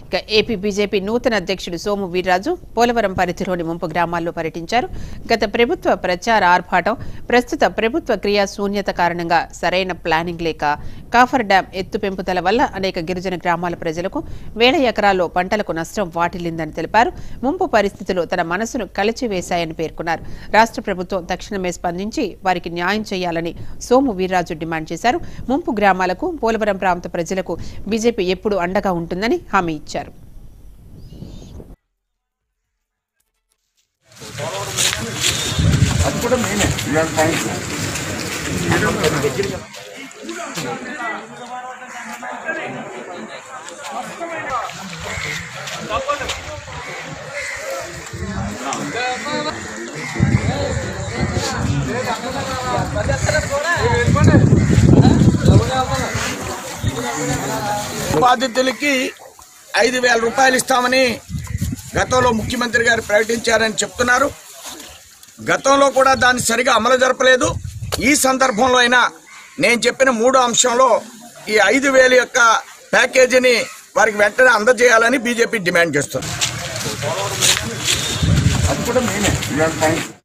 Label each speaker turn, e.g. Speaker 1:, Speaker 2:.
Speaker 1: ఇక AP BJP నూతన అధ్యక్షుడు సోము వీర్రాజు పోలవరం పరిధిలోని ముంపు గ్రామాల్లో పర్యటించారు గత ప్రభుత్వ ప్రచార ఆర్భాటం ప్రస్తుత ప్రభుత్వ క్రియా శూన్యత కారణంగా సరైన ప్లానింగ్ లేక కాఫర్ డ్యాం ఎత్తు పెంపుదల వల్ల అనేక గిరిజన గ్రామాల ప్రజలకు వేల ఎకరాల్లో పంటలకు నష్టం వాటిల్లిందని తెలిపారు ముంపు పరిస్థితులు తన మనసును కలిచివేశాయని పేర్కొన్నారు రాష్ట్ర ప్రభుత్వం తక్షణమే స్పందించి వారికి న్యాయం చేయాలని సోము వీర్రాజు డిమాండ్ చేశారు ముంపు గ్రామాలకు పోలవరం ప్రాంత ప్రజలకు బీజేపీ ఎప్పుడూ అండగా ఉంటుందని హామీ ఇచ్చారు
Speaker 2: అది కూడా మెయినే ఇవాళ పాయింట్
Speaker 3: బాధితులకి ఐదు వేల రూపాయలు ఇస్తామని గతంలో ముఖ్యమంత్రి గారు ప్రకటించారని చెప్తున్నారు గతంలో కూడా దాన్ని సరిగా అమలు జరపలేదు ఈ సందర్భంలో అయినా నేను చెప్పిన మూడో అంశంలో ఈ ఐదు వేలు యొక్క ప్యాకేజీని వారికి వెంటనే అందజేయాలని బీజేపీ డిమాండ్ చేస్తుంది
Speaker 2: అది కూడా మెయినే ఇవాళ పాయింట్